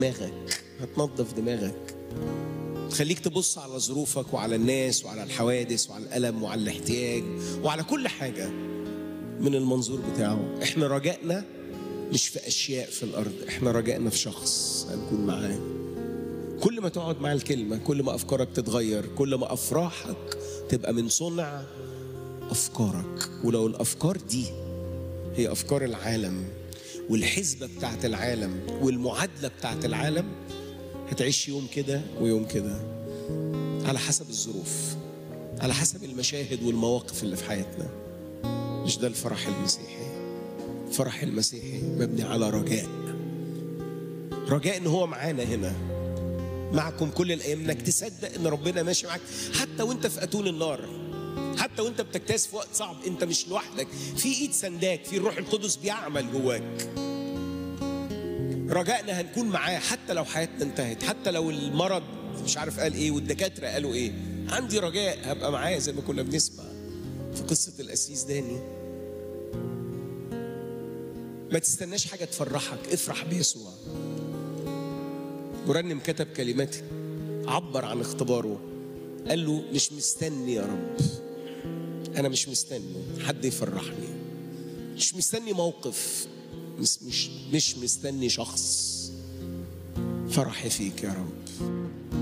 دماغك هتنظف دماغك تخليك تبص على ظروفك وعلى الناس وعلى الحوادث وعلى الألم وعلى الاحتياج وعلى كل حاجة من المنظور بتاعه احنا رجائنا مش في أشياء في الأرض احنا رجائنا في شخص هنكون معاه كل ما تقعد مع الكلمة كل ما أفكارك تتغير كل ما أفراحك تبقى من صنع أفكارك ولو الأفكار دي هي أفكار العالم والحسبة بتاعت العالم والمعادلة بتاعت العالم هتعيش يوم كده ويوم كده على حسب الظروف على حسب المشاهد والمواقف اللي في حياتنا مش ده الفرح المسيحي الفرح المسيحي مبني على رجاء رجاء ان هو معانا هنا معكم كل الايام انك تصدق ان ربنا ماشي معاك حتى وانت في اتون النار حتى وانت بتجتاز في وقت صعب انت مش لوحدك في ايد سنداك في الروح القدس بيعمل جواك رجائنا هنكون معاه حتى لو حياتنا انتهت حتى لو المرض مش عارف قال ايه والدكاتره قالوا ايه عندي رجاء هبقى معاه زي ما كنا بنسمع في قصه القسيس داني ما تستناش حاجه تفرحك افرح بيسوع مرنم كتب كلمات عبر عن اختباره قال له مش مستني يا رب انا مش مستني حد يفرحني مش مستني موقف مش مش, مش مستني شخص فرحي فيك يا رب